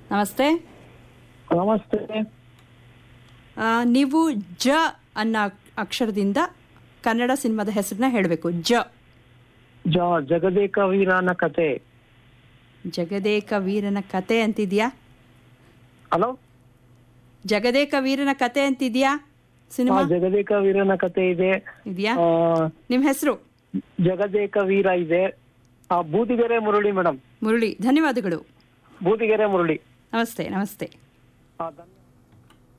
ನಮಸ್ತೆ ನಮಸ್ತೆ ಆ, ನೀವು ಜ ಅನ್ನೋ ಅಕ್ಷರದಿಂದ ಕನ್ನಡ ಸಿನಿಮಾದ ಹೆಸರನ್ನ ಹೇಳಬೇಕು ಜ ಜ ಜಗದೇಕ ವೀರನ ಕತೆ ಜಗದೇಕ ವೀರನ ಕತೆ ಅಂತಿದ್ಯಾ ಹಲೋ ಜಗದೇಕ ವೀರನ ಕತೆ ಅಂತಿದ್ಯಾ ಸಿನಿಮಾ ಜಗದೇಕ ವೀರನ ಕತೆ ಇದೆ ಇದೆಯಾ ಆ, ನಿಮ್ಮ ಹೆಸರು ಜಗದೇಕ ವೀರ ಇದೆ ಆ, ಬೂದಿಗೆರೆ ಮುರಳಿ ಮೇಡಮ್ ಮುರಳಿ ಧನ್ಯವಾದಗಳು ಬೂದಿಗೆರೆ ಮುರಳಿ ನಮಸ್ತೆ ನಮಸ್ತೆ ಆ, ಧನ್ಯ-